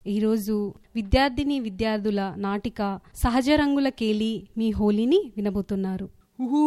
ఈరోజు విద్యార్థిని విద్యార్థుల నాటిక సహజ రంగుల కేలి మీ హోలీని వినబోతున్నారు ఊహూ.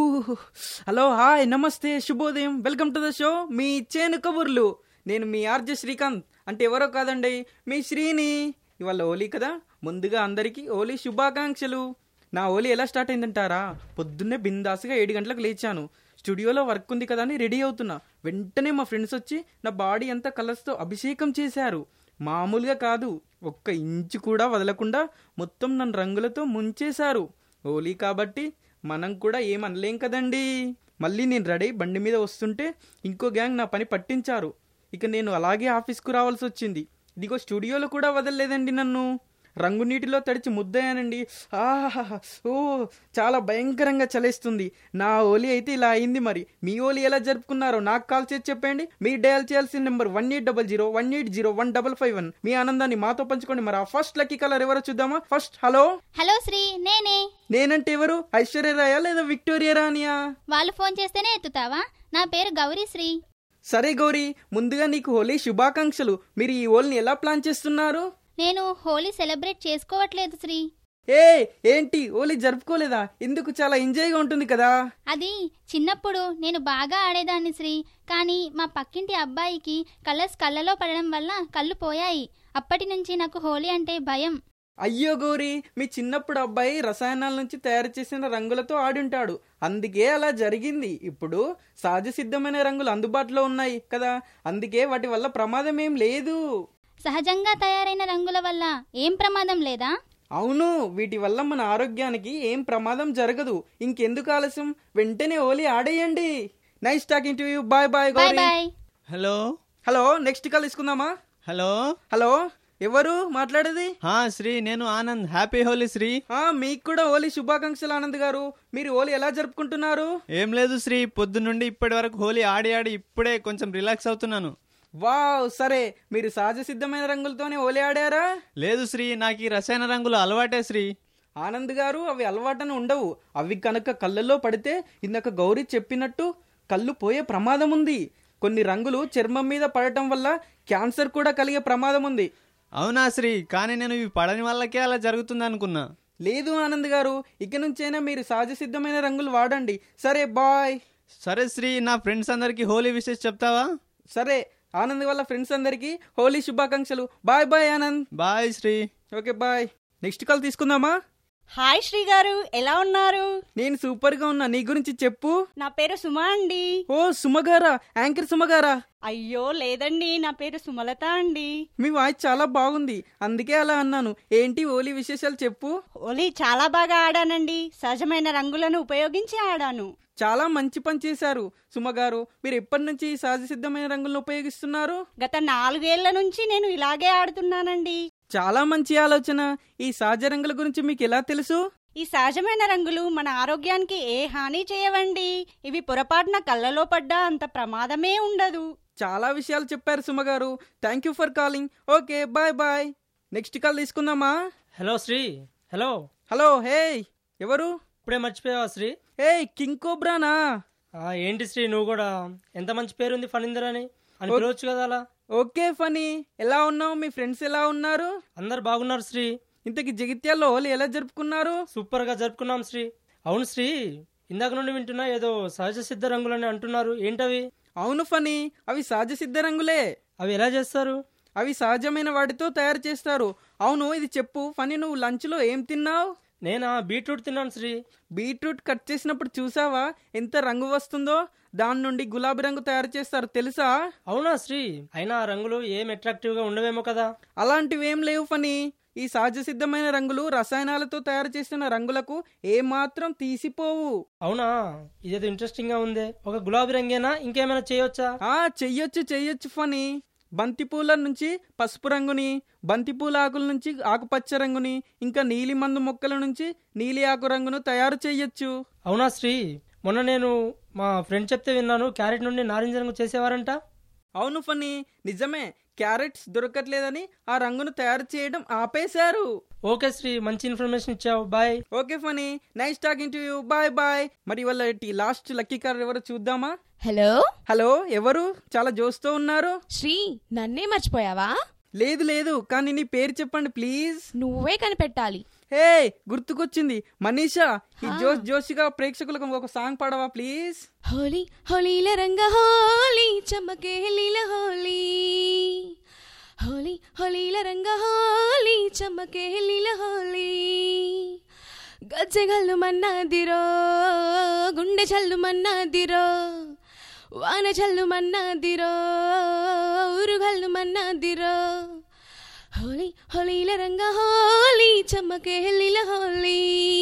హలో హాయ్ నమస్తే శుభోదయం వెల్కమ్ టు ద షో మీ చేను కబుర్లు నేను మీ ఆర్జే శ్రీకాంత్ అంటే ఎవరో కాదండి మీ శ్రీని ఇవాళ హోలీ కదా ముందుగా అందరికీ హోలీ శుభాకాంక్షలు నా హోలీ ఎలా స్టార్ట్ అయిందంటారా పొద్దున్నే బిందాసుగా ఏడు గంటలకు లేచాను స్టూడియోలో వర్క్ ఉంది కదా అని రెడీ అవుతున్నా వెంటనే మా ఫ్రెండ్స్ వచ్చి నా బాడీ అంతా కలర్స్తో అభిషేకం చేశారు మామూలుగా కాదు ఒక్క ఇంచు కూడా వదలకుండా మొత్తం నన్ను రంగులతో ముంచేశారు హోలీ కాబట్టి మనం కూడా ఏమనలేం కదండి మళ్ళీ నేను రెడీ బండి మీద వస్తుంటే ఇంకో గ్యాంగ్ నా పని పట్టించారు ఇక నేను అలాగే ఆఫీస్కు రావాల్సి వచ్చింది ఇదిగో స్టూడియోలో కూడా వదలలేదండి నన్ను రంగు నీటిలో తడిచి ముద్దయానండి ఆహా ఓ చాలా భయంకరంగా చలేస్తుంది నా హోలీ అయితే ఇలా అయింది మరి మీ హోలీ ఎలా జరుపుకున్నారో నాకు కాల్ చేసి చెప్పండి మీరు డయల్ చేయాల్సిన number one eight double zero one eight zero one double five one మీ ఆనందాన్ని మాతో పంచుకోండి మరి ఆ ఫస్ట్ లక్కీ కలర్ ఎవరో చూద్దామా ఫస్ట్ హలో హలో శ్రీ నేనే నేనంటే ఎవరు ఐశ్వర్య రాయా లేదా విక్టోరియా రానియా వాళ్ళు ఫోన్ చేస్తేనే ఎత్తుతావా నా పేరు గౌరీ శ్రీ సరే గౌరీ ముందుగా నీకు హోలీ శుభాకాంక్షలు మీరు ఈ హోలీని ఎలా ప్లాన్ చేస్తున్నారు నేను హోలీ సెలబ్రేట్ చేసుకోవట్లేదు శ్రీ ఏ ఏంటి హోలీ జరుపుకోలేదా ఎందుకు చాలా ఎంజాయ్గా ఉంటుంది కదా అది చిన్నప్పుడు నేను బాగా ఆడేదాన్ని శ్రీ కానీ మా పక్కింటి అబ్బాయికి కలర్స్ కళ్ళలో పడడం వల్ల కళ్ళు పోయాయి అప్పటి నుంచి నాకు హోలీ అంటే భయం అయ్యో గౌరీ మీ చిన్నప్పుడు అబ్బాయి రసాయనాల నుంచి తయారు చేసిన రంగులతో ఆడుంటాడు అందుకే అలా జరిగింది ఇప్పుడు సహజ సిద్ధమైన రంగులు అందుబాటులో ఉన్నాయి కదా అందుకే వాటి వల్ల ప్రమాదం ఏం లేదు సహజంగా తయారైన రంగుల వల్ల ఏం ప్రమాదం లేదా అవును వీటి వల్ల మన ఆరోగ్యానికి ఏం ప్రమాదం జరగదు ఇంకెందుకు ఆలస్యం వెంటనే హోలీ ఆడేయండి nice talking to you bye bye bye Gauri bye hello hello next call తీసుకుందామా హలో హలో ఎవరు మాట్లాడేది హా శ్రీ నేను ఆనంద్ హ్యాపీ హోలీ శ్రీ ఆ, మీకు కూడా హోలీ శుభాకాంక్షలు ఆనంద్ గారు మీరు హోలీ ఎలా జరుపుకుంటున్నారు ఏం లేదు శ్రీ పొద్దు నుండి ఇప్పటి వరకు హోలీ ఆడి ఆడి ఇప్పుడే కొంచెం రిలాక్స్ అవుతున్నాను వావ్ సరే మీరు సహజ సిద్ధమైన రంగులతోనే హోలీ ఆడారా లేదు శ్రీ నాకు ఈ రసాయన రంగులు అలవాటే శ్రీ ఆనంద్ గారు అవి అలవాటన ఉండవు అవి కనుక కళ్ళల్లో పడితే ఇందాక గౌరీ చెప్పినట్టు కళ్ళు పోయే ప్రమాదం ఉంది కొన్ని రంగులు చర్మం మీద పడటం వల్ల క్యాన్సర్ కూడా కలిగే ప్రమాదం ఉంది అవునా శ్రీ కానీ నేను ఇవి పడని వాళ్ళకే అలా జరుగుతుంది అనుకున్నా లేదు ఆనంద్ గారు ఇక నుంచైనా మీరు సహజ సిద్ధమైన రంగులు వాడండి సరే బాయ్ సరే శ్రీ నా ఫ్రెండ్స్ అందరికి హోలీ విషెస్ చెప్తావా సరే ఆనంద్ వాళ్ళ ఫ్రెండ్స్ అందరికీ హోలీ శుభాకాంక్షలు bye bye Anand bye Shri okay bye next call తీసుకుందామా హాయ్ శ్రీ గారు ఎలా ఉన్నారు నేను సూపర్ గా ఉన్నా నీ గురించి చెప్పు నా పేరు సుమా అండి ఓ సుమగారా యాంకర్ సుమగారా అయ్యో లేదండి నా పేరు సుమలత అండి మీ వాయిస్ చాలా బాగుంది అందుకే అలా అన్నాను ఏంటి ఓలీ విశేషాలు చెప్పు హోలీ చాలా బాగా ఆడానండి సహజమైన రంగులను ఉపయోగించి ఆడాను చాలా మంచి పని చేశారు సుమగారు మీరు ఎప్పటి నుంచి ఈ సహజ సిద్ధమైన రంగులను ఉపయోగిస్తున్నారు గత నాలుగేళ్ల నుంచి నేను ఇలాగే ఆడుతున్నానండి చాలా మంచి ఆలోచన ఈ సహజ రంగుల గురించి మీకు ఎలా తెలుసు ఈ సహజమైన రంగులు మన ఆరోగ్యానికి ఏ హాని చేయవండి ఇవి పొరపాటున కళ్ళలో పడ్డా అంత ప్రమాదమే ఉండదు చాలా విషయాలు చెప్పారు సుమగారు thank you for calling okay bye bye next call తీసుకుందామా hello Shri hello hello hey ఎవరు ఇప్పుడే మర్చిపోయావా శ్రీ హే కింగ్ కోబ్రానా ఆ, ఏంటి శ్రీ నువ్వు కూడా ఎంత మంచి పేరుంది ఫణీందర్ అని అని పిలవచ్చు కదా అలా ఓకే ఫనీ ఎలా ఉన్నావు మీ ఫ్రెండ్స్ ఎలా ఉన్నారు అందరు బాగున్నారు శ్రీ ఇంతకి జగిత్యాల్లో హోలీ ఎలా జరుపుకున్నారు సూపర్ గా జరుపుకున్నాం శ్రీ అవును శ్రీ ఇందాక నుండి వింటున్నా ఏదో సహజ సిద్ధ రంగులని అంటున్నారు ఏంటవి అవును ఫనీ అవి సహజ సిద్ధ రంగులే అవి ఎలా చేస్తారు అవి సహజమైన వాటితో తయారు చేస్తారు అవును ఇది చెప్పు ఫనీ నువ్వు లంచ్లో ఏం తిన్నావు నేనా బీట్రూట్ తిన్నాను శ్రీ బీట్రూట్ కట్ చేసినప్పుడు చూసావా ఎంత రంగు వస్తుందో దాని నుండి గులాబీ రంగు తయారు చేస్తారు తెలుసా అవునా శ్రీ అయినా ఆ రంగులు ఏం అట్రాక్టివ్ గా ఉండవేమో కదా అలాంటివి ఏం లేవు ఫనీ ఈ సహజ సిద్ధమైన రంగులు రసాయనాలతో తయారు చేసిన రంగులకు ఏమాత్రం తీసిపోవు అవునా ఇదేదో ఇంట్రెస్టింగ్ గా ఉందే ఒక గులాబీ రంగేనా ఇంకేమైనా చేయొచ్చా ఆ చెయ్యొచ్చు చెయ్యొచ్చు ఫనీ బంతిపూల నుంచి పసుపు రంగుని బంతిపూల ఆకుల నుంచి ఆకుపచ్చ రంగుని ఇంకా నీలి మందు మొక్కల నుంచి నీలి ఆకు రంగును తయారు చెయ్యొచ్చు అవునా శ్రీ మొన్న నేను మా ఫ్రెండ్ చెప్తే విన్నాను క్యారెట్ నుండి నారింజ రంగు చేసేవారంట అవును ఫనీ నిజమే క్యారెట్స్ దొరకట్లేదని ఆ రంగును తయారు చేయడం ఆపేశారు ఓకే శ్రీ మంచి ఇన్ఫర్మేషన్ ఇచ్చావు bye okay Phani nice talking to you bye bye మరి వాళ్ళ లాస్ట్ లక్కీ కార్ ఎవరో చూద్దామా హలో హలో ఎవరు చాలా జోస్తో ఉన్నారు శ్రీ నన్నే మర్చిపోయావా లేదు లేదు కానీ నీ పేరు చెప్పండి ప్లీజ్ నువ్వే కనిపెట్టాలి హే గుర్తుకొచ్చింది మనీషా ఈ జోష్ జోష్గా ప్రేక్షకులకు ఒక సాంగ్ పాడవా ప్లీజ్ హోలీ హోలీల రంగ హోలీ చమ్మకే లీల హోలీ హోలీ హోలీల రంగ హోలీ చమ్మకే లీల హోలీ గజ్జెగల్లు మన్నాదిరో గుండె చల్లు మన్నాదిరో వాన చల్లు మన్నాదిరో ఊరుగల్లు మన్నాదిరో హోలీ హోలీల రంగ హోలీ చమ్మకే లీల హోలీ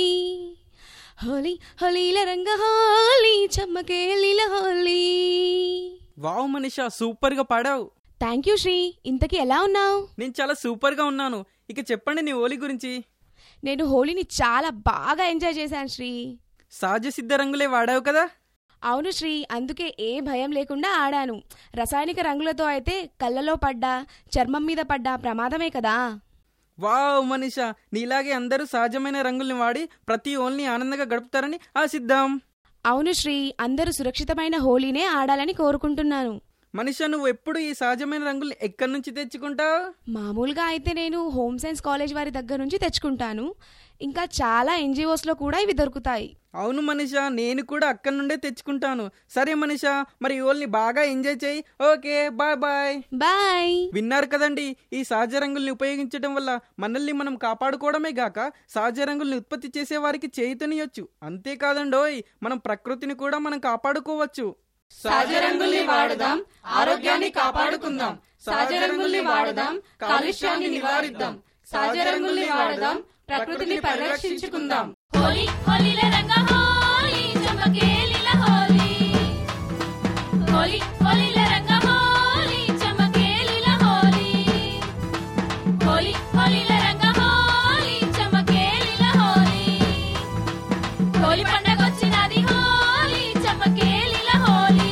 హోలీ హోలీల రంగ హోలీ చమ్మకే లీల హోలీ వావ్ మనీషా సూపర్ గా పాడావు థ్యాంక్ యూ శ్రీ ఇంతకీ ఎలా ఉన్నావు నేను చాలా సూపర్ గా ఉన్నాను ఇక చెప్పండి నీ హోలీ గురించి నేను హోలీని చాలా బాగా ఎంజాయ్ చేశాను శ్రీ సహజ సిద్ధ రంగులే వాడావు కదా అవును శ్రీ అందుకే ఏ భయం లేకుండా ఆడాను రసాయనిక రంగులతో అయితే కళ్ళలో పడ్డా చర్మం మీద పడ్డా ప్రమాదమే కదా వావ్ మనీషా నీలాగే అందరూ సహజమైన రంగుల్ని వాడి ప్రతి ఓల్ని ఆనందంగా గడుపుతారని ఆశిద్దాం అవును శ్రీ అందరూ సురక్షితమైన హోలీనే ఆడాలని కోరుకుంటున్నాను మనీషా నువ్వు ఎప్పుడు ఈ సహజమైన రంగుల్ని ఎక్కడి నుంచి తెచ్చుకుంటావు మామూలుగా అయితే నేను హోమ్ సైన్స్ కాలేజ్ వారి దగ్గర నుంచి తెచ్చుకుంటాను ఇంకా చాలా ఎన్జిఓస్లో కూడా ఇవి దొరుకుతాయి అవును మనీషా నేను కూడా అక్కడి నుండే తెచ్చుకుంటాను సరే మనీషా మరి ఈ ఓల్ని బాగా ఎంజాయ్ చేయి ఓకే బాయ్ బాయ్ బాయ్ విన్నారు కదండి ఈ సహజ రంగుల్ని ఉపయోగించడం వల్ల మనల్ని మనం కాపాడుకోవడమే గాక సహజ రంగుల్ని ఉత్పత్తి చేసే వారికి చేయుతనియొచ్చు అంతేకాదండోయ్ మనం ప్రకృతిని కూడా మనం కాపాడుకోవచ్చు సహజ రంగుల్ని వాడదాం ఆరోగ్యాన్ని కాపాడుకుందాం సహజ రంగుల్ని వాడదాం కాలుష్యాన్ని నివారిద్దాం సహజ రంగుల్ని వాడదాం ప్రకృతిని పరిరక్షించుకుందాం హోలీ హోలీల రంగ హోలీ చమకేలిల హోలీ హోలీ హోలీల రంగ హోలీ చమకేలిల హోలీ హోలీ హోలీల రంగ హోలీ చమకేలిల హోలీ హోలీ పండగొచ్చినది హోలీ చమకేలిల హోలీ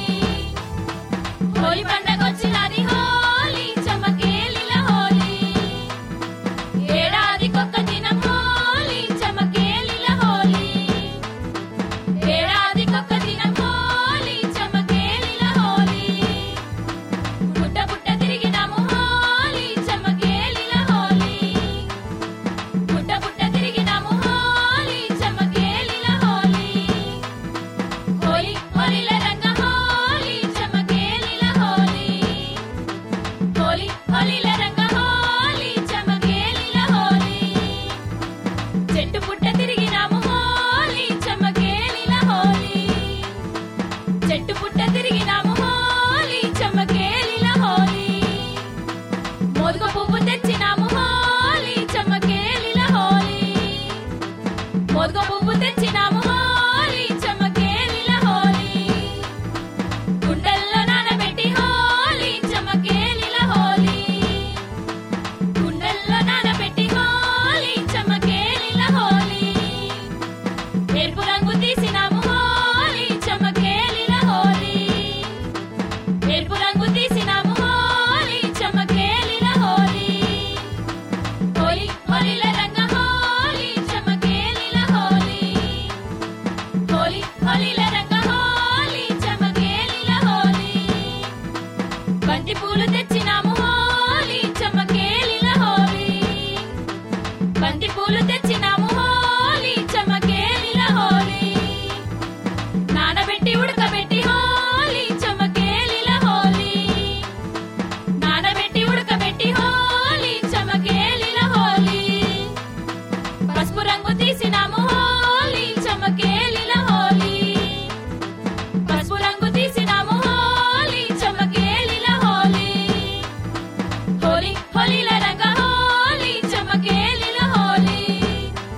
హోలీ పండగొచ్చినది హోలీ చమకేలిల హోలీ ఏడాదికొక్క దినం హోలీ చమకేలిల హోలీ ఏడాదికొక్క దినం హోలీ చమకేలిల హోలీ పుట్ట పుట్ట తిరిగినాము హోలీ చమకేలిల హోలీ పుట్ట పుట్ట తిరిగినాము హోలీ చమకేలిల హోలీ హోలీ హోలీల రంగ హోలీ చమకేలిల హోలీ హోలీ హోలీల రంగ హోలీ చమకేలిల హోలీ చెట్టు పుట్ట తిరిగినాము హోలీ చమకేలిల హోలీ చెట్టు పుట్ట తిరిగినాము హోలీ చమకేలిల హోలీ మోదుగ పువ్వు తెచ్చినాము హోలీ చమకేలిల హోలీ మోదుగ పువ్వు తెచ్చినాము హోలీ చమకేలిల హోలీ గుండెల్లో నానబెట్టి హోలీ చమకేలిల హోలీ గుండెల్లో నానబెట్టి హోలీ చమకేలిల హోలీ ఎరుపు రంగు తీసినాము హోలీ చమకేలిల హోలీ ఎరుపు రంగు తీసినాము హోలీ చమకేలిల హోలీ హోలీ హోలీల రంగ హోలీ చమకేలిల హోలీ హోలీ హోలీల రంగ హోలీ చమకేలిల హోలీ బంతి పూలు తెచ్చినాము హోలీ చమకేలిల హోలీ బంతి పూలు తెచ్చినాము హోలీ చమకేలిల హోలీ నానబెట్టి ఉడకబెట్టి హోలీ చమకేలిల హోలీ నానబెట్టి ఉడకబెట్టి హోలీ చమకేలిల హోలీ పసుపు రంగు తీసినాము హోలీ చమకేలిల హోలీ పసుపు రంగు తీసినాము హోలీ చమకేలిల హోలీ హోలీ హోలీల రంగ హోలీ చమకేలిల హోలీ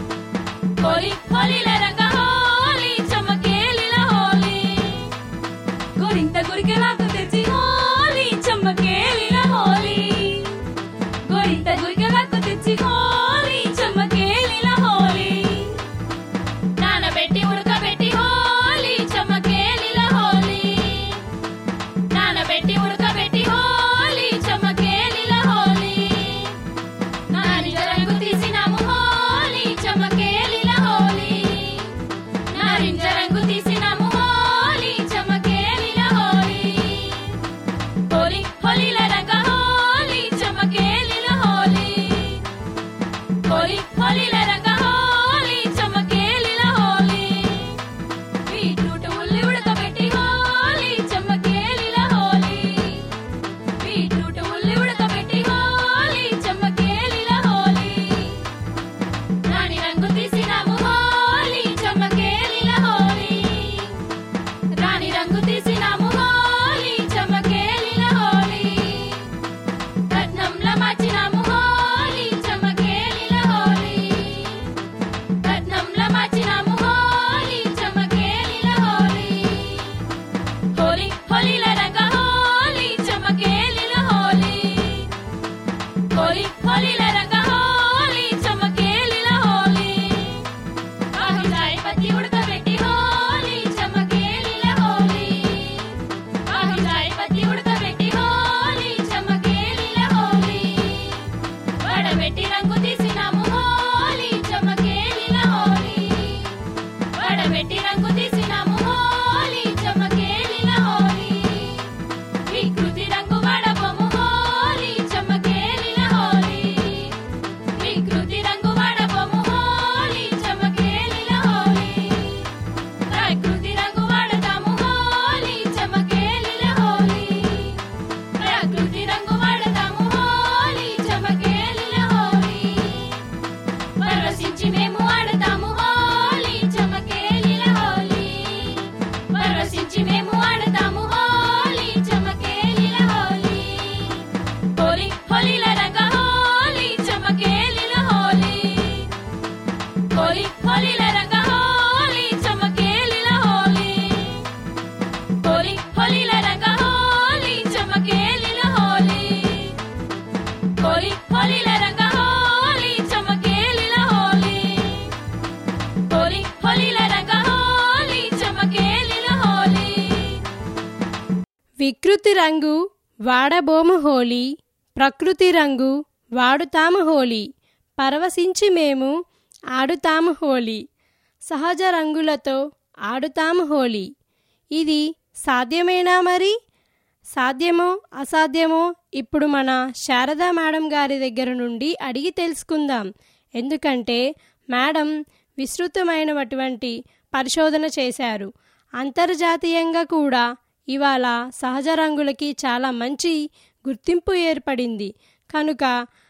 వికృతి రంగు వాడబోము హోలీ ప్రకృతి రంగు వాడుతాము హోలీ పరవశించి మేము ఆడుతాము హోలీ సహజ రంగులతో ఆడుతాము హోలీ ఇది సాధ్యమేనా మరి సాధ్యమో అసాధ్యమో ఇప్పుడు మన శారదా మేడం గారి దగ్గర నుండి అడిగి తెలుసుకుందాం ఎందుకంటే మేడం విస్తృతమైనటువంటి పరిశోధన చేశారు అంతర్జాతీయంగా కూడా ఇవాళ సహజ రంగులకి చాలా మంచి గుర్తింపు ఏర్పడింది కనుక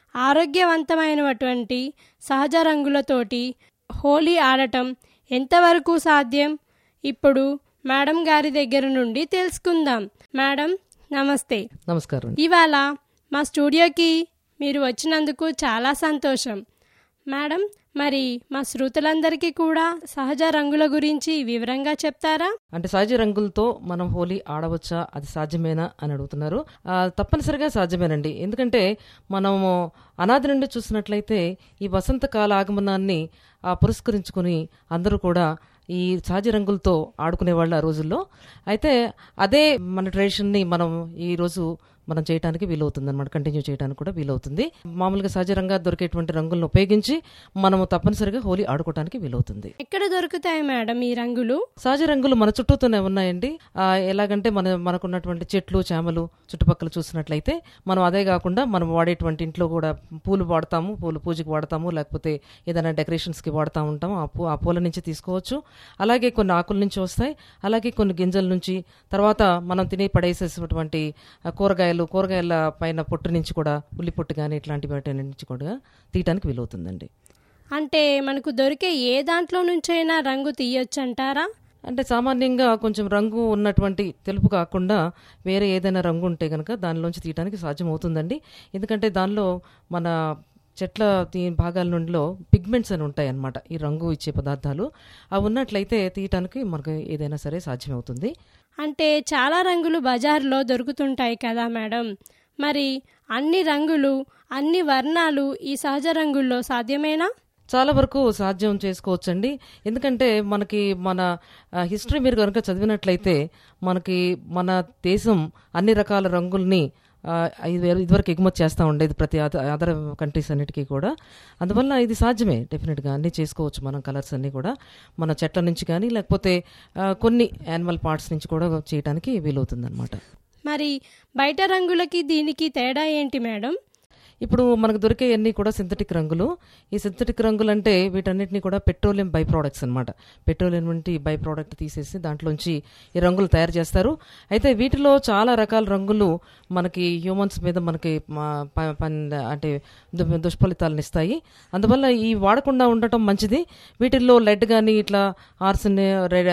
ఆరోగ్యవంతమైనటువంటి సహజ రంగులతోటి హోలీ ఆడటం ఎంతవరకు సాధ్యం ఇప్పుడు మేడం గారి దగ్గర నుండి తెలుసుకుందాం మేడం నమస్తే నమస్కారం ఇవాళ మా స్టూడియోకి మీరు వచ్చినందుకు చాలా సంతోషం మేడం మరి మా శ్రోతలందరికీ కూడా సహజ రంగుల గురించి వివరంగా చెప్తారా అంటే సహజ రంగులతో మనం హోలీ ఆడవచ్చా అది సాధ్యమేనా అని అడుగుతున్నారు ఆ, తప్పనిసరిగా సాధ్యమేనండి ఎందుకంటే మనము అనాది నుండి చూసినట్లయితే ఈ వసంతకాల ఆగమనాన్ని ఆ, పురస్కరించుకుని అందరూ కూడా ఈ సహజ రంగులతో ఆడుకునేవాళ్ళు ఆ రోజుల్లో అయితే అదే మన ట్రెడిషన్ని మనం ఈ రోజు మనం చేయడానికి వీలవుతుంది అనమాట కంటిన్యూ చేయడానికి కూడా వీలవుతుంది మామూలుగా సహజంగా దొరికేటువంటి రంగులను ఉపయోగించి మనము తప్పనిసరిగా హోలీ ఆడుకోవడానికి వీలవుతుంది ఎక్కడ దొరుకుతాయి మేడం ఈ రంగులు సహజ రంగులు మన చుట్టూతోనే ఉన్నాయండి ఆ, ఎలాగంటే మన మనకున్నటువంటి చెట్లు చేమలు చుట్టుపక్కల చూసినట్లయితే మనం అదే కాకుండా మనం వాడేటువంటి ఇంట్లో కూడా పూలు వాడతాము పూలు పూజకి వాడతాము లేకపోతే ఏదైనా డెకరేషన్స్కి వాడుతూ ఉంటాము ఆ పూ ఆ పూల నుంచి తీసుకోవచ్చు అలాగే కొన్ని ఆకుల నుంచి వస్తాయి అలాగే కొన్ని గింజల నుంచి తర్వాత మనం తిని పడేసేసినటువంటి ఆ, కూరగాయలు కూరగాయల పైన పొట్టు నుంచి కూడా ఉల్లి పొట్టు కానీ ఇట్లాంటి వాటి నుంచి కూడా తీయటానికి వీలవుతుందండి అంటే మనకు దొరికే ఏ దాంట్లో నుంచైనా రంగు తీయొచ్చంటారా అంటే సామాన్యంగా కొంచెం రంగు ఉన్నటువంటి తెలుపు కాకుండా వేరే ఏదైనా రంగు ఉంటే కనుక దానిలోంచి తీయడానికి సాధ్యం అవుతుందండి ఎందుకంటే దానిలో మన చెట్ల తీ భాగాల నుండిలో పిగ్మెంట్స్ అని ఉంటాయి అన్నమాట ఈ రంగు ఇచ్చే పదార్థాలు అవి ఉన్నట్లయితే తీయటానికి మనకు ఏదైనా సరే సాధ్యమవుతుంది అంటే చాలా రంగులు బజార్లో దొరుకుతుంటాయి కదా మేడం మరి అన్ని రంగులు అన్ని వర్ణాలు ఈ సహజ రంగుల్లో సాధ్యమేనా చాలా వరకు సాధ్యం చేసుకోవచ్చండి ఎందుకంటే మనకి మన హిస్టరీ మీరు కనుక చదివినట్లయితే మనకి మన దేశం అన్ని రకాల రంగుల్ని ఆ, ఇది వర- ఇదివరకు ఎగుమతి చేస్తూ ఉండేది ప్రతి అదర్ కంట్రీస్ అన్నిటికీ కూడా అందువల్ల ఇది సాధ్యమే డెఫినెట్గా అన్నీ చేసుకోవచ్చు మనం కలర్స్ అన్నీ కూడా మన చెట్ల నుంచి కానీ లేకపోతే ఆ, కొన్ని యానిమల్ పార్ట్స్ నుంచి కూడా చేయడానికి వీలవుతుంది మరి బయట రంగులకి దీనికి తేడా ఏంటి మేడం ఇప్పుడు మనకు దొరికే అన్ని కూడా సింథటిక్ రంగులు ఈ సింథటిక్ రంగులు అంటే వీటన్నిటిని కూడా పెట్రోలియం బై ప్రోడక్ట్స్ అనమాట పెట్రోలియం వంటి బై ప్రోడక్ట్ తీసేసి దాంట్లోంచి ఈ రంగులు తయారు చేస్తారు అయితే వీటిలో చాలా రకాల రంగులు మనకి హ్యూమన్స్ మీద మనకి మా- ప- పన్- అంటే దు- దుష్ఫలితాలను ఇస్తాయి అందువల్ల ఈ వాడకుండా ఉండటం మంచిది వీటిల్లో లెడ్ కానీ ఇట్లా ఆర్సిన్ రెడ్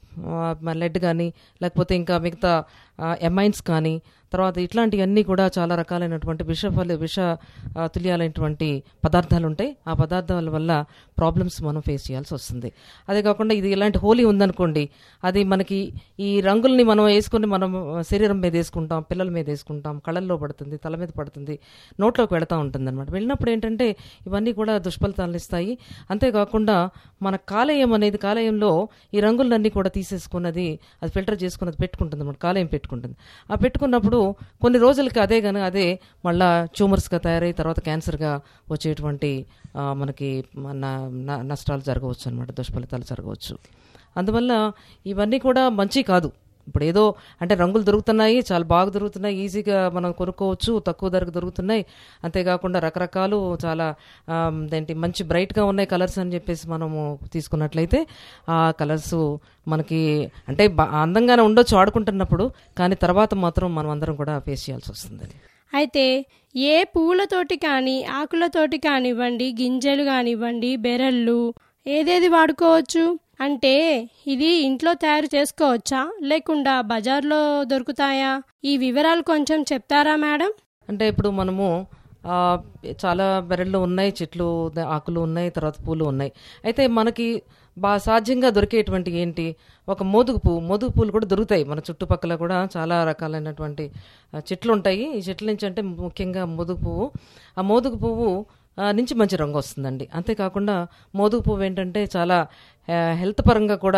లెడ్ కానీ లేకపోతే ఇంకా మిగతా ఎమైన్స్ కానీ తర్వాత ఇట్లాంటివన్నీ కూడా చాలా రకాలైనటువంటి విష ఫలి విష ఆ, తుల్యాలైనటువంటి పదార్థాలు ఉంటాయి ఆ పదార్థాల వల్ల ప్రాబ్లమ్స్ మనం ఫేస్ చేయాల్సి వస్తుంది అదే కాకుండా ఇది ఇలాంటి హోలీ ఉందనుకోండి అది మనకి ఈ రంగుల్ని మనం వేసుకొని మనం శరీరం మీద వేసుకుంటాం పిల్లల మీద వేసుకుంటాం కళ్ళల్లో పడుతుంది తల మీద పడుతుంది నోట్లోకి వెళతా ఉంటుంది అనమాట వెళ్ళినప్పుడు ఏంటంటే ఇవన్నీ కూడా దుష్ఫలితాలను ఇస్తాయి అంతేకాకుండా మన కాలేయం అనేది కాలేయంలో ఈ రంగులన్నీ కూడా తీసేసుకున్నది అది ఫిల్టర్ చేసుకున్నది పెట్టుకుంటుంది అనమాట కాలేయం పెట్టుకుంటుంది ఆ పెట్టుకున్నప్పుడు కొన్ని రోజులకి అదే కానీ అదే మళ్ళా ట్యూమర్స్గా తయారై తర్వాత క్యాన్సర్గా వచ్చేటువంటి ఆ, మనకి మన న- నష్టాలు జరగవచ్చు అనమాట దుష్ఫలితాలు జరగవచ్చు అందువల్ల ఇవన్నీ కూడా మంచి కాదు ఇప్పుడు ఏదో అంటే రంగులు దొరుకుతున్నాయి చాలా బాగా దొరుకుతున్నాయి ఈజీగా మనం కొనుక్కోవచ్చు తక్కువ ధరకు దొరుకుతున్నాయి అంతేకాకుండా రకరకాలు చాలా ఆమ్, ఏంటి మంచి బ్రైట్గా ఉన్నాయి కలర్స్ అని చెప్పేసి మనము తీసుకున్నట్లయితే ఆ కలర్స్ మనకి అంటే బా- అందంగానే ఉండొచ్చు ఆడుకుంటున్నప్పుడు కానీ తర్వాత మాత్రం మనం అందరం కూడా ఫేస్ చేయాల్సి వస్తుంది అయితే ఏ పువ్వులతోటి కానీ ఆకులతోటి కానివ్వండి గింజలు కానివ్వండి బెరళ్ళు ఏదేది వాడుకోవచ్చు అంటే ఇది ఇంట్లో తయారు చేసుకోవచ్చా లేకుండా బజార్లో దొరుకుతాయా ఈ వివరాలు కొంచెం చెప్తారా మేడం అంటే ఇప్పుడు మనము ఆ, చాలా బెరళ్ళు ఉన్నాయి చెట్లు ద- ఆకులు ఉన్నాయి తర్వాత పూలు ఉన్నాయి అయితే మనకి బాగా సాధ్యంగా దొరికేటువంటి ఏంటి ఒక మోదుగు పువ్వు మోదుగు పూలు కూడా దొరుకుతాయి మన చుట్టుపక్కల కూడా చాలా రకాలైనటువంటి ఆ, చెట్లు ఉంటాయి ఈ చెట్ల నుంచి అంటే ముఖ్యంగా మోదుగు పువ్వు ఆ మోదుగు పువ్వు ఆ, నుంచి మంచి రంగు వస్తుందండి అంతేకాకుండా మోదుగు పువ్వు ఏంటంటే చాలా ఆ, హెల్త్ పరంగా కూడా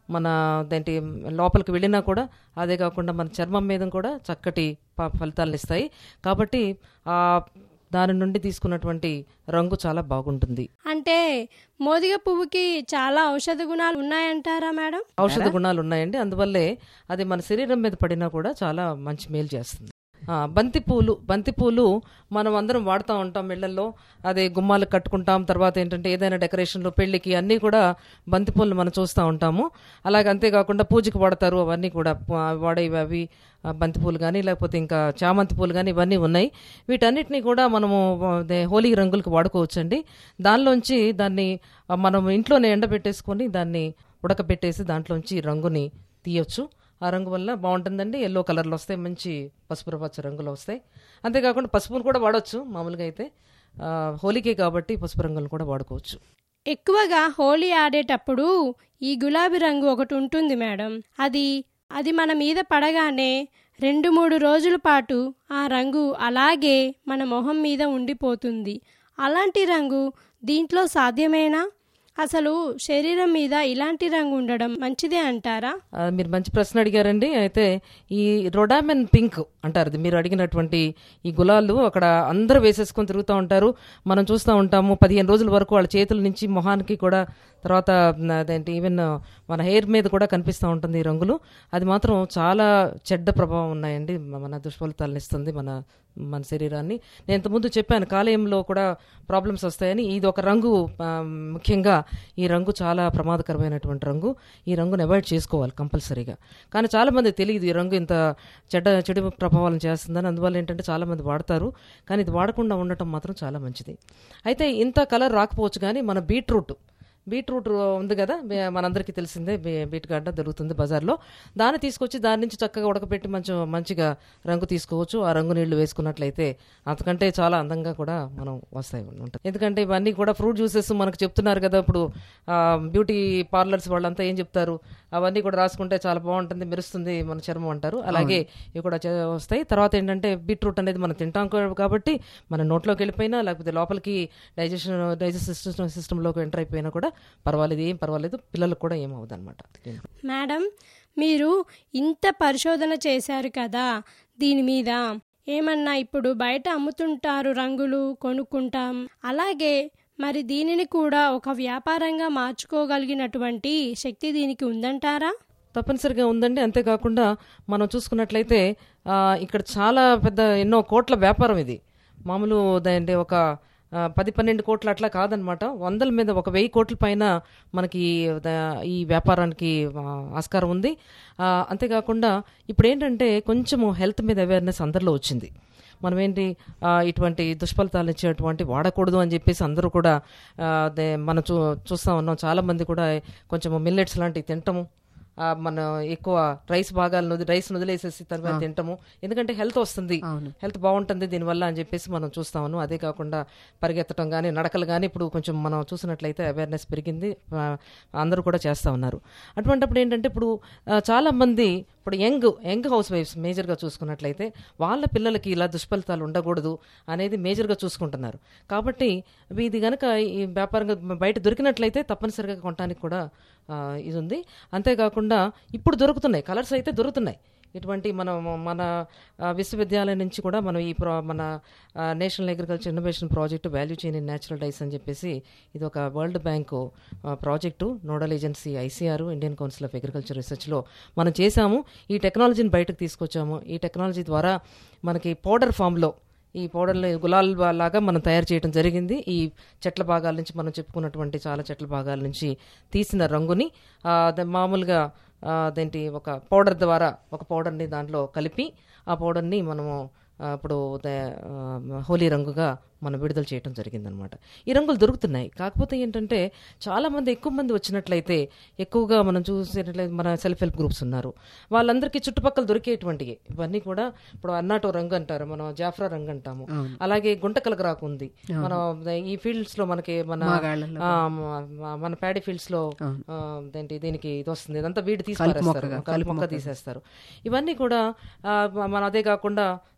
మన దేంటి లోపలికి వెళ్ళినా కూడా అదే కాకుండా మన చర్మం మీద కూడా చక్కటి ప- ఫలితాలను ఇస్తాయి కాబట్టి ఆ దాని నుండి తీసుకున్నటువంటి రంగు చాలా బాగుంటుంది అంటే మోదిగ పువ్వుకి చాలా ఔషధ గుణాలు ఉన్నాయంటారా మేడం ఔషధ గుణాలు ఉన్నాయండి అందువల్లే అది మన శరీరం మీద పడినా కూడా చాలా మంచి మేలు చేస్తుంది ఆ, బంతి పూలు బంతి పూలు మనం అందరం వాడుతూ ఉంటాం ఇళ్లలో అదే గుమ్మాలకు కట్టుకుంటాం తర్వాత ఏంటంటే ఏదైనా డెకరేషన్లు పెళ్లికి అన్నీ కూడా బంతి పూలు మనం చూస్తూ ఉంటాము అలాగే అంతేకాకుండా పూజకి వాడతారు అవన్నీ కూడా ఆ, వాడేవి అవి ఆ, బంతి పూలు కానీ లేకపోతే ఇంకా చామంతి పూలు కానీ ఇవన్నీ ఉన్నాయి వీటన్నిటిని కూడా మనము అదే హోలీ రంగులకు వాడుకోవచ్చండి దానిలోంచి దాన్ని ఆ, మనం ఇంట్లోనే ఎండబెట్టేసుకొని దాన్ని ఉడకబెట్టేసి దాంట్లోంచి రంగుని తీయొచ్చు ఆ రంగు వల్ల బాగుంటుందండి ఎల్లో కలర్లో వస్తాయి మంచి పసుపు పచ్చ రంగులో వస్తాయి అంతేకాకుండా పసుపును కూడా వాడవచ్చు మామూలుగా అయితే ఆ, హోలీకే కాబట్టి పసుపు రంగులను కూడా వాడుకోవచ్చు ఎక్కువగా హోలీ ఆడేటప్పుడు ఈ గులాబీ రంగు ఒకటి ఉంటుంది మేడం అది అది మన మీద పడగానే రెండు మూడు రోజుల పాటు ఆ రంగు అలాగే మన మొహం మీద ఉండిపోతుంది అలాంటి రంగు దీంట్లో సాధ్యమేనా అసలు శరీరం మీద ఇలాంటి రంగు ఉండడం మంచిదే అంటారా ఆ, మీరు మంచి ప్రశ్న అడిగారండి అయితే ఈ రొడామెన్ పింక్ అంటారు ఇది మీరు అడిగినటువంటి ఈ గులాలు అక్కడ అందరూ వేసేసుకొని తిరుగుతూ ఉంటారు మనం చూస్తూ ఉంటాము పదిహేను రోజుల వరకు వాళ్ళ చేతుల నుంచి మొహానికి కూడా తర్వాత న, అదేంటి ఈవెన్ మన హెయిర్ మీద కూడా కనిపిస్తూ ఉంటుంది ఈ రంగులు అది మాత్రం చాలా చెడ్డ ప్రభావం ఉన్నాయండి మన దుష్ఫలితాలను ఇస్తుంది మన మన శరీరాన్ని నేను ఇంతకుముందు చెప్పాను కాలేయంలో కూడా ప్రాబ్లమ్స్ వస్తాయని ఇది ఒక రంగు ఆ, ముఖ్యంగా ఈ రంగు చాలా ప్రమాదకరమైనటువంటి రంగు ఈ రంగును అవాయిడ్ చేసుకోవాలి కంపల్సరీగా కానీ చాలా మంది తెలియదు ఈ రంగు ఇంత చెడ్డ చెడు ప్రభావాలను చేస్తుందని అందువల్ల ఏంటంటే చాలా మంది వాడతారు కానీ ఇది వాడకుండా ఉండటం మాత్రం చాలా మంచిది అయితే ఇంత కలర్ రాకపోవచ్చు కానీ మన బీట్రూట్ బీట్రూట్ ఉంది కదా బే- మనందరికీ తెలిసిందే బీ- బీట్ గడ్డ దొరుకుతుంది బజార్లో దాన్ని తీసుకొచ్చి దాని నుంచి చక్కగా ఉడకబెట్టి మంచి మంచిగా రంగు తీసుకోవచ్చు ఆ రంగు నీళ్లు వేసుకున్నట్లయితే అంతకంటే చాలా అందంగా కూడా మనం వస్తాయి ఉంటుంది ఎందుకంటే ఇవన్నీ కూడా ఫ్రూట్ జ్యూసెస్ మనకు చెప్తున్నారు కదా ఇప్పుడు ఆ, బ్యూటీ పార్లర్స్ వాళ్ళంతా ఏం చెప్తారు అవన్నీ కూడా రాసుకుంటే చాలా బాగుంటుంది మెరుస్తుంది మన చర్మం అంటారు అలాగే ఇవి కూడా చే- వస్తాయి తర్వాత ఏంటంటే బీట్రూట్ అనేది మనం తింటాం కా- కాబట్టి మన నోట్లోకి వెళ్ళిపోయినా లేకపోతే లోపలికి డైజెషన్ డైజెస్ట్ సిస్టమ్ సిస్టంలోకి ఎంటర్ అయిపోయినా కూడా పర్వాలేదు ఏం పర్వాలేదు పిల్లలకు కూడా ఏం అవ్వదు అనమాట మేడం మీరు ఇంత పరిశోధన చేశారు కదా దీని మీద ఏమన్నా ఇప్పుడు బయట అమ్ముతుంటారు రంగులు కొనుక్కుంటాం అలాగే మరి దీనిని కూడా ఒక వ్యాపారంగా మార్చుకోగలిగినటువంటి శక్తి దీనికి ఉందంటారా తప్పనిసరిగా ఉందండి అంతేకాకుండా మనం చూసుకున్నట్లయితే ఆ, ఇక్కడ చాలా పెద్ద ఎన్నో కోట్ల వ్యాపారం ఇది మామూలు అంటే ఒక ఆ, పది పన్నెండు కోట్లు అట్లా కాదనమాట వందల మీద ఒక వెయ్యి కోట్ల పైన మనకి ద- ఈ వ్యాపారానికి ఆ, ఆస్కారం ఉంది ఆ, అంతేకాకుండా ఇప్పుడు ఏంటంటే కొంచెము హెల్త్ మీద అవేర్నెస్ అందరిలో వచ్చింది మనం ఏంటి ఆ, ఇటువంటి దుష్ఫలితాలు ఇచ్చేటువంటి వాడకూడదు అని చెప్పేసి అందరూ కూడా ఆ, అదే మనం చూ చూస్తూ ఉన్నాం చాలా మంది కూడా కొంచెం మిల్లెట్స్ లాంటివి తింటము ఆ, మన ఎక్కువ రైస్ భాగాలను వదిలి- రైస్ వదిలేసేసి తర్వాత తింటాము ఎందుకంటే హెల్త్ వస్తుంది హెల్త్ బాగుంటుంది దీనివల్ల అని చెప్పేసి మనం చూస్తాము అదే కాకుండా పరిగెత్తడం కానీ నడకలు కానీ ఇప్పుడు కొంచెం మనం చూసినట్లయితే అవేర్నెస్ పెరిగింది ఆ, అందరూ కూడా చేస్తూ ఉన్నారు అటువంటిప్పుడు ఏంటంటే ఇప్పుడు ఆ, చాలా మంది ఇప్పుడు యంగ్ యంగ్ హౌస్ వైఫ్స్ మేజర్గా చూసుకున్నట్లయితే వాళ్ళ పిల్లలకి ఇలా దుష్ఫలితాలు ఉండకూడదు అనేది మేజర్గా చూసుకుంటున్నారు కాబట్టి ఇది కనుక ఈ వ్యాపారంగా బయట దొరికినట్లయితే తప్పనిసరిగా కొనడానికి కూడా ఆ, ఇది ఉంది అంతేకాకుండా ఇప్పుడు దొరుకుతున్నాయి కలర్స్ అయితే దొరుకుతున్నాయి ఇటువంటి మన మన ఆ, విశ్వవిద్యాలయం నుంచి కూడా మనం ఈ ప్రా మన ఆ, national agriculture innovation project value chain in natural dyes అని చెప్పేసి ఇది ఒక వరల్డ్ బ్యాంకు ఆ, project nodal agency ICR Indian council of agriculture రీసెర్చ్లో మనం చేశాము ఈ టెక్నాలజీని బయటకు తీసుకొచ్చాము ఈ టెక్నాలజీ ద్వారా మనకి పౌడర్ ఫామ్లో ఈ పౌడర్ని గులాల్ బా- లాగా మనం తయారు చేయడం జరిగింది ఈ చెట్ల భాగాల నుంచి మనం చెప్పుకున్నటువంటి చాలా చెట్ల భాగాల నుంచి తీసిన రంగుని ఆ, ద- మామూలుగా ఆ, అదేంటి ఒక పౌడర్ ద్వారా ఒక పౌడర్ని దాంట్లో కలిపి ఆ పౌడర్ని మనము ఆ, ఇప్పుడు ద- ఆ, హోలీ రంగుగా మనం విడుదల చేయడం జరిగిందనమాట ఈ రంగులు దొరుకుతున్నాయి కాకపోతే ఏంటంటే చాలా మంది ఎక్కువ మంది వచ్చినట్లయితే ఎక్కువగా మనం చూసేటట్లయితే మన సెల్ఫ్ హెల్ప్ గ్రూప్స్ ఉన్నారు వాళ్ళందరికీ చుట్టుపక్కల దొరికేటువంటివి ఇవన్నీ కూడా ఇప్పుడు అన్నాటో రంగు అంటారు మనం జాఫ్రా రంగు అంటాము అలాగే గుంటకలకు రాకు ఉంది మనం ఈ ఫీల్డ్స్ లో మనకి మన ఆ, మ- మన ప్యాడీ ఫీల్డ్స్ లో ఆ, ఏంటి దీనికి ఇది వస్తుంది ఇదంతా వీడి తీసి పారేస్తారు. కలుపు మొక్క తీసేస్తారు ఇవన్నీ కూడా ఆ, మన అదే కాకుండా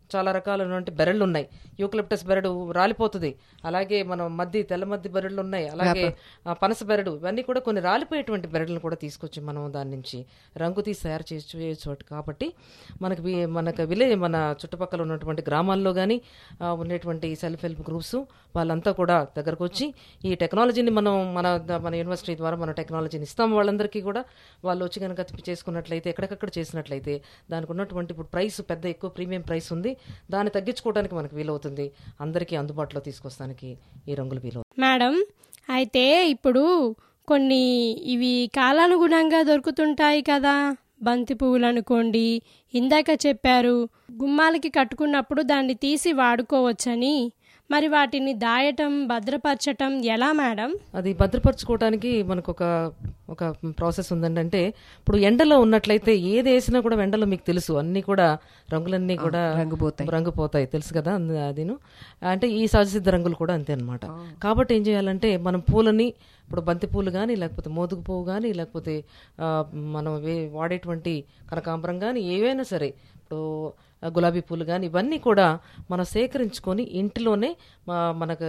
చాలా రకాలైనటువంటి బెరళ్ళు ఉన్నాయి యూకలిప్టస్ బెరడు రాలిపోతుంది అలాగే మనం మద్ది తెల్ల మద్ది బెరళ్ళు ఉన్నాయి అలాగే ఆ, పనస బెరడు ఇవన్నీ కూడా కొన్ని రాలిపోయేటువంటి బెరడులను కూడా తీసుకొచ్చి మనం దాని నుంచి రంగు తీసి తయారు చేసి చేయొచ్చు కాబట్టి మనకి వి- మనకు విలేజ్ మన చుట్టుపక్కల ఉన్నటువంటి గ్రామాల్లో కానీ ఉన్నటువంటి సెల్ఫ్ హెల్ప్ గ్రూప్స్ వాళ్ళంతా కూడా దగ్గరకు వచ్చి ఈ టెక్నాలజీని మనం మన మన యూనివర్సిటీ ద్వారా మన టెక్నాలజీని ఇస్తాం వాళ్ళందరికీ కూడా వాళ్ళు వచ్చి కనుక చేసుకున్నట్లయితే ఎక్కడికక్కడ చేసినట్లయితే దానికి ఉన్నటువంటి ఇప్పుడు ప్రైస్ పెద్ద ఎక్కువ ప్రీమియం ప్రైస్ ఉంది దాన్ని తగ్గించుకోవడానికి మనకు వీలవుతుంది అందరికీ అందుబాటులో తీసుకొస్తానికి ఈ రంగులు వీలు మేడం అయితే ఇప్పుడు కొన్ని ఇవి కాలానుగుణంగా దొరుకుతుంటాయి కదా బంతి పువ్వులు అనుకోండి ఇందాక చెప్పారు గుమ్మాలకి కట్టుకున్నప్పుడు దాన్ని తీసి వాడుకోవచ్చని మరి వాటిని దాయటం భద్రపరచటం ఎలా మేడం అది భద్రపరచుకోవడానికి మనకు ఒక ఒక ప్రాసెస్ ఉందండి అంటే ఇప్పుడు ఎండలో ఉన్నట్లయితే ఏది వేసినా కూడా ఎండలో మీకు తెలుసు అన్ని కూడా రంగులన్నీ కూడా రంగుపోతాయి. రంగుపోతాయి తెలుసు కదా అంద- అదిను అంటే ఈ సహజసిద్ధ రంగులు కూడా అంతే అనమాట కాబట్టి ఏం చేయాలంటే మనం పూలని ఇప్పుడు బంతి పూలు కానీ లేకపోతే మోదుగు పువ్వు కానీ లేకపోతే ఆ, మనం వే- వాడేటువంటి కనకాంబరం కానీ ఏవైనా సరే ఇప్పుడు ఆ, గులాబీ పూలు కానీ ఇవన్నీ కూడా మనం సేకరించుకొని ఇంటిలోనే మా- మనకు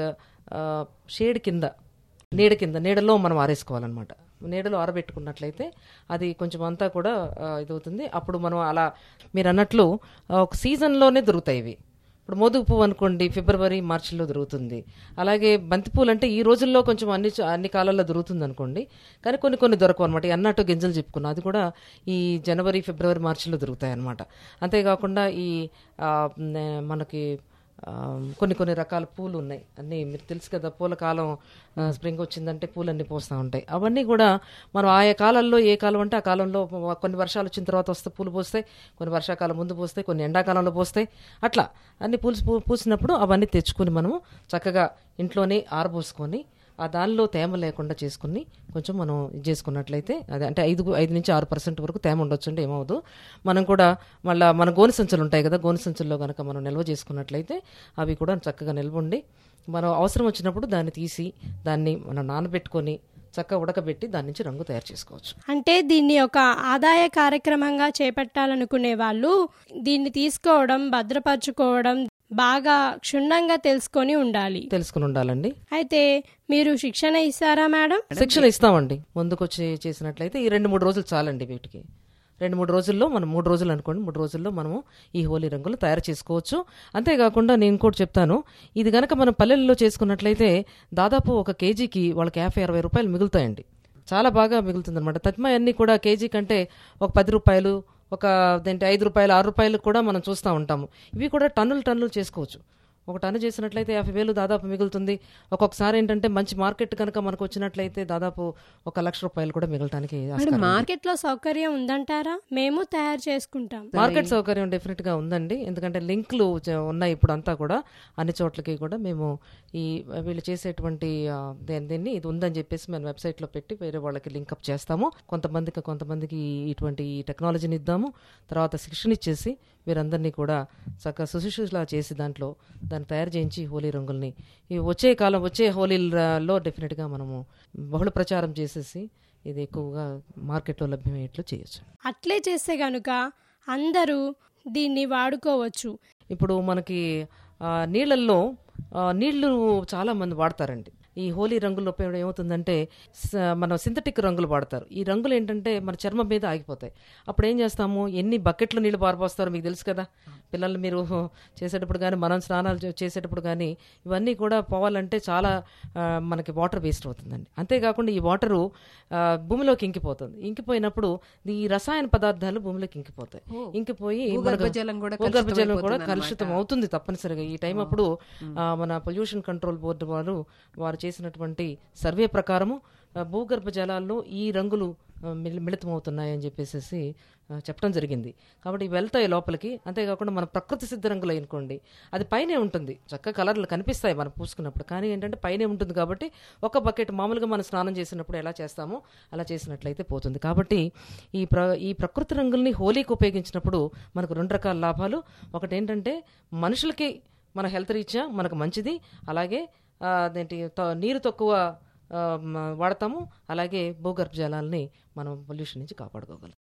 షేడ్ కింద నీడ కింద నీడలో మనం ఆరేసుకోవాలన్నమాట నీడలో ఆరబెట్టుకున్నట్లయితే అది కొంచెం అంతా కూడా ఆ, ఇదవుతుంది అప్పుడు మనం అలా మీరు అన్నట్లు ఆ, ఒక సీజన్లోనే దొరుకుతాయి ఇవి ఇప్పుడు మోదుగు పువ్వు అనుకోండి ఫిబ్రవరి మార్చిలో దొరుకుతుంది అలాగే బంతిపూలు అంటే ఈ రోజుల్లో కొంచెం అన్ని చ- అన్ని కాలాల్లో దొరుకుతుంది అనుకోండి కానీ కొన్ని కొన్ని దొరకవు అనమాట ఈ అన్నట్టు గింజలు చెప్పుకున్నాం అది కూడా ఈ జనవరి ఫిబ్రవరి మార్చిలో దొరుకుతాయి అనమాట అంతేకాకుండా ఈ ఆ, నే- మనకి ఆ, కొన్ని కొన్ని రకాల పూలు ఉన్నాయి అన్నీ మీరు తెలుసు కదా పూల కాలం ఆ, స్ప్రింగ్ వచ్చిందంటే పూలన్నీ పోస్తూ ఉంటాయి అవన్నీ కూడా మనం ఆయా కాలాల్లో ఏ కాలం అంటే ఆ కాలంలో కొన్ని వర్షాలు వచ్చిన తర్వాత వస్తే పూలు పోస్తాయి కొన్ని వర్షాకాలం ముందు పోస్తాయి కొన్ని ఎండాకాలంలో పోస్తాయి అట్లా అన్ని పూలు పూ- పూసినప్పుడు అవన్నీ తెచ్చుకుని మనము చక్కగా ఇంట్లోనే ఆరబోసుకొని ఆ దానిలో తేమ లేకుండా చేసుకుని కొంచెం మనం ఇది చేసుకున్నట్లయితే అదే అంటే ఐదు ఐదు నుంచి ఆరు పర్సెంట్ వరకు తేమ ఉండొచ్చు అంటే ఏమవుదు మనం కూడా మళ్ళీ మన గోనె సంచులు ఉంటాయి కదా గోనె సంచుల్లో కనుక మనం నిల్వ చేసుకున్నట్లయితే అవి కూడా చక్కగా నిల్వ ఉండి మనం అవసరం వచ్చినప్పుడు దాన్ని తీసి దాన్ని మనం నానబెట్టుకొని చక్కగా ఉడకబెట్టి దాని నుంచి రంగు తయారు చేసుకోవచ్చు అంటే దీన్ని ఒక ఆదాయ కార్యక్రమంగా చేపట్టాలనుకునే వాళ్ళు దీన్ని తీసుకోవడం భద్రపరచుకోవడం బాగా క్షుణ్ణంగా తెలుసుకొని ఉండాలి తెలుసుకుని ఉండాలండి అయితే మీరు శిక్షణ ఇస్తారా మేడం శిక్షణ ఇస్తామండి ముందుకొచ్చి చేసినట్లయితే ఈ రెండు మూడు రోజులు చాలండి వీటికి రెండు మూడు రోజుల్లో మనం మూడు రోజులు అనుకోండి మూడు రోజుల్లో మనము ఈ హోలీ రంగులు తయారు చేసుకోవచ్చు అంతేకాకుండా నేను ఇంకోటి చెప్తాను ఇది గనక మనం పల్లెల్లో చేసుకున్నట్లయితే దాదాపు ఒక కేజీకి వాళ్ళకి యాభై అరవై రూపాయలు మిగులుతాయండి చాలా బాగా మిగులుతుంది అనమాట తజ్మా అన్నీ కూడా కేజీ కంటే ఒక పది రూపాయలు ఒక దేంటి ఐదు రూపాయలు ఆరు రూపాయలు కూడా మనం చూస్తూ ఉంటాము ఇవి కూడా టన్నులు టన్నులు చేసుకోవచ్చు ఒక టన్ను చేసినట్లయితే యాభై వేలు దాదాపు మిగులుతుంది ఒక్కొక్కసారి ఏంటంటే మంచి మార్కెట్ కనుక మనకు వచ్చినట్లయితే దాదాపు ఒక లక్ష రూపాయలు కూడా మిగలటానికి ఆస్కారం ఉంది. మార్కెట్ లో సౌకర్యం ఉందంటారా మేము తయారు చేసుకుంటాం మార్కెట్ సౌకర్యం డెఫినెట్ గా ఉందండి ఎందుకంటే లింక్లు జ- ఉన్నాయి ఇప్పుడు అంతా కూడా అన్ని చోట్లకి కూడా మేము ఈ వీళ్ళు చేసేటువంటి ఆ, దేని దీన్ని ఇది ఉందని చెప్పేసి మేము వెబ్సైట్ లో పెట్టి వేరే వాళ్ళకి లింక్ అప్ చేస్తాము కొంతమందికి కొంతమందికి ఇటువంటి ఈ టెక్నాలజీని ఇద్దాము తర్వాత శిక్షణ ఇచ్చేసి వీరందరినీ కూడా చక్కగా సుశిక్షలా చేసి దాంట్లో దాన్ని తయారు చేయించి హోలీ రంగుల్ని ఈ వచ్చే కాలం వచ్చే హోలీలో డెఫినెట్గా మనము బహుళ ప్రచారం చేసేసి ఇది ఎక్కువగా మార్కెట్లో లభ్యమయ్యేట్లు చేయొచ్చు అట్లే చేస్తే గనుక అందరూ దీన్ని వాడుకోవచ్చు ఇప్పుడు మనకి ఆ, నీళ్ళల్లో ఆ, నీళ్లు చాలా మంది వాడతారండి ఈ హోలీ రంగుల్లో ఉపయోగం ఏమవుతుందంటే స- మన సింథటిక్ రంగులు వాడతారు ఈ రంగులు ఏంటంటే మన చర్మం మీద ఆగిపోతాయి అప్పుడు ఏం చేస్తాము ఎన్ని బకెట్లు నీళ్లు పారిపోస్తారో మీకు తెలుసు కదా పిల్లలు మీరు చేసేటప్పుడు కానీ మనం స్నానాలు చే- చేసేటప్పుడు కానీ ఇవన్నీ కూడా పోవాలంటే చాలా ఆ, మనకి వాటర్ వేస్ట్ అవుతుందండి అంతేకాకుండా ఈ వాటరు ఆ, భూమిలోకి ఇంకిపోతుంది ఇంకిపోయినప్పుడు ఈ రసాయన పదార్థాలు భూమిలోకి ఇంకిపోతాయి ఇంకిపోయి భూగర్భ మనకు- జలం కూడా భూగర్భ జలం కూడా కలుషితమైపోతుందన్నమాట. కలుషితం అవుతుంది తప్పనిసరిగా ఈ టైం అప్పుడు ఆ, మన పొల్యూషన్ కంట్రోల్ బోర్డు వారు వారు చేసినటువంటి సర్వే ప్రకారము ఆ, భూగర్భ జలాల్లో ఈ రంగులు ఆ, మిళి- మిళితమవుతున్నాయని చెప్పేసి ఆ, చెప్పడం జరిగింది కాబట్టి ఇవి వెళ్తాయి లోపలికి అంతేకాకుండా మన ప్రకృతి సిద్ధ రంగులు అనుకోండి అది పైనే ఉంటుంది చక్క కలర్లు కనిపిస్తాయి మనం పూసుకున్నప్పుడు కానీ ఏంటంటే పైనే ఉంటుంది కాబట్టి ఒక బకెట్ మామూలుగా మనం స్నానం చేసినప్పుడు ఎలా చేస్తామో అలా చేసినట్లయితే పోతుంది కాబట్టి ఈ ప్ర ఈ ప్రకృతి రంగుల్ని హోలీకి ఉపయోగించినప్పుడు మనకు రెండు రకాల లాభాలు ఒకటి ఏంటంటే మనుషులకి మన హెల్త్ రీత్యా మనకు మంచిది అలాగే ఆ, అదేంటి త- నీరు తక్కువ ఆ, మ- వాడతాము అలాగే భూగర్భ జలాల్ని మనం పొల్యూషన్ నుంచి కాపాడుకోగలం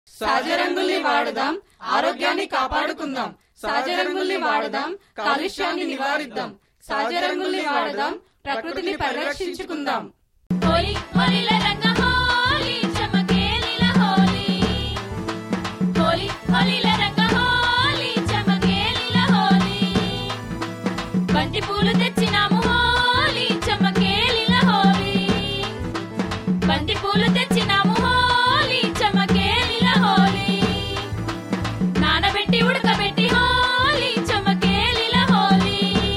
సహజ రంగుల్ని వాడదాం ఆరోగ్యాన్ని కాపాడుకుందాం సహజ రంగుల్ని వాడదాం కాలుష్యాన్ని నివారిద్దాం సహజ రంగుల్ని వాడదాం ప్రకృతిని పరిరక్షించుకుందాం హోలీ హోలీల రంగ హోలీ చమకేలిల హోలీ హోలీ హోలీల రంగ హోలీ చమకేలిల హోలీ బంతి పూలు తెచ్చినాము హోలీ చమకేలిల హోలీ బంతి పూలు తెచ్చినాము హోలీ చమకేలిల హోలీ నానబెట్టి ఉడకబెట్టి హోలీ చమకేలిల హోలీ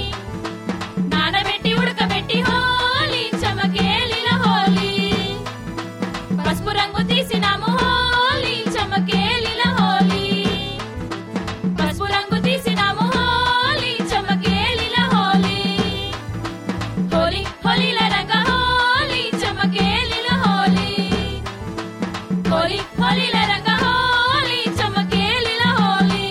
నానబెట్టి ఉడకబెట్టి హోలీ చమకేలిల హోలీ పసుపు రంగు తీసినాము హోలీ చమకేలిల హోలీ పసుపు రంగు తీసినాము హోలీ చమకేలిల హోలీ హోలీ హోలీల రంగ హోలీ చమకేలిల హోలీ హోలీ హోలీల రంగ హోలీ చమకేలిల హోలీ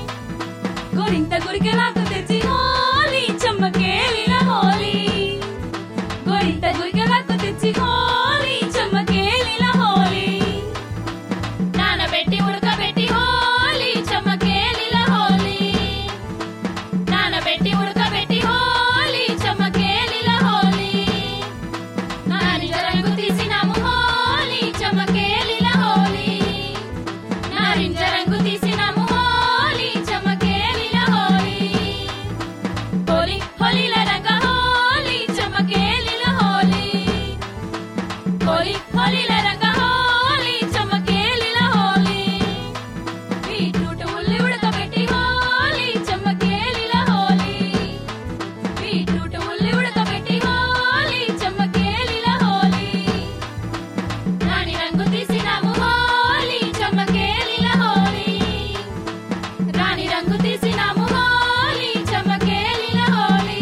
గోరింత గురికెలాకు తెచ్చి హోలీ చమ్మకేలిన హోలీ గోరింత గురికెలాకు తెచ్చి హోలీ చమ్మకేలిన హోలీ నానబెట్టి ఉడకబెట్టి హోలీ చమ్మకేలిన హోలీ నానబెట్టి ఉడకబెట్టి హోలీ చమ్మకేలిన హోలీ నారింజ రంగు తీసినాము హోలీ చమ్మకేలిన హోలీ నారింజ రంగు తీసినాము హోలీ చమకేలిల హోలీ హోలీ హోలీల రంగ హోలీ చమకేలిల హోలీ హోలీ హోలీల రంగ హోలీ చమకేలిల హోలీ బీట్రూట్ ఉల్లి ఉడకబెట్టి హోలీ చమకేలిల హోలీ బీట్రూట్ ఉల్లి ఉడకబెట్టి హోలీ చమకేలిల హోలీ రాణి రంగు తీసినాము హోలీ చమకేలిల హోలీ రాణి రంగు తీసినాము హోలీ చమకేలిల హోలీ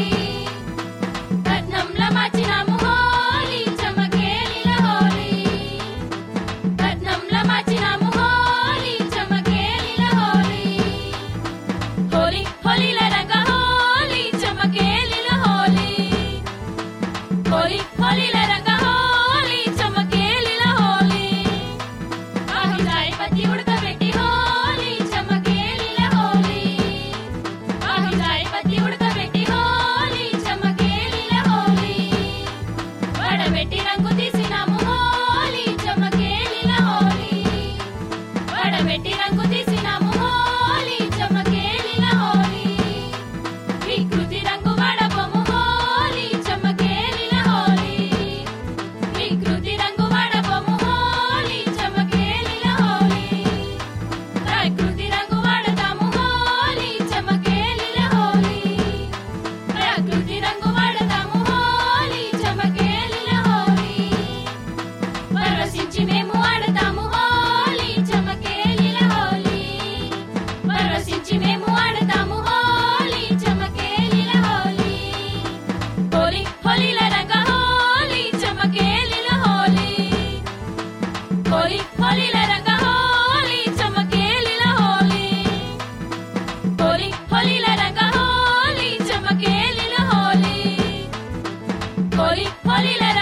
రత్నంల మార్చినాము హోలీ చమకేలిల హోలీ రత్నంల మార్చినాము హోలీ చమకేలిల హోలీ హోలీ హోలీల రంగ హోలీ చమకేలిల హోలీ హోలీ హోలీల రంగ హోలీ చమకేలిల హోలీ ఆహిజాయి పత్తి ఉడకబెట్టి హోలీ చమకేలిల హోలీ ఆహిజాయి పత్తి ఉడకబెట్టి హోలీ చమకేలిల హోలీ వడబెట్టి రంగు తీసినాము హోలీ చమకేలిల హోలీ వడబెట్టి రంగు తీసినాము హోలీ చమకేలిల హోలీ వికృతి రంగు వడబొమ్ము హోలీ చమకేలిల హోలీ వికృతి రంగు వడబొమ్ము హోలీ చమకేలిల హోలీ ప్రకృతి రంగు వాడతాము హోలీ చమకేలిల హోలీ ప్రకృతి రంగు వాడతాము హోలీ చమకేలిల హోలీ పరవశించి మేము ఆడతాము హోలీ చమకేలిల హోలీ పరవశించి మేము ఆడతాము హోలీ చమకేలిల హోలీ హోలీ హోలీల రంగ హోలీ చమకేలిల హోలీ హోలీ హోలీల రంగ హోలీ చమకేలిల హోలీ హోలీ హోలీల రంగ హోలీ చమకేలిల హోలీ హోలీ హోలీల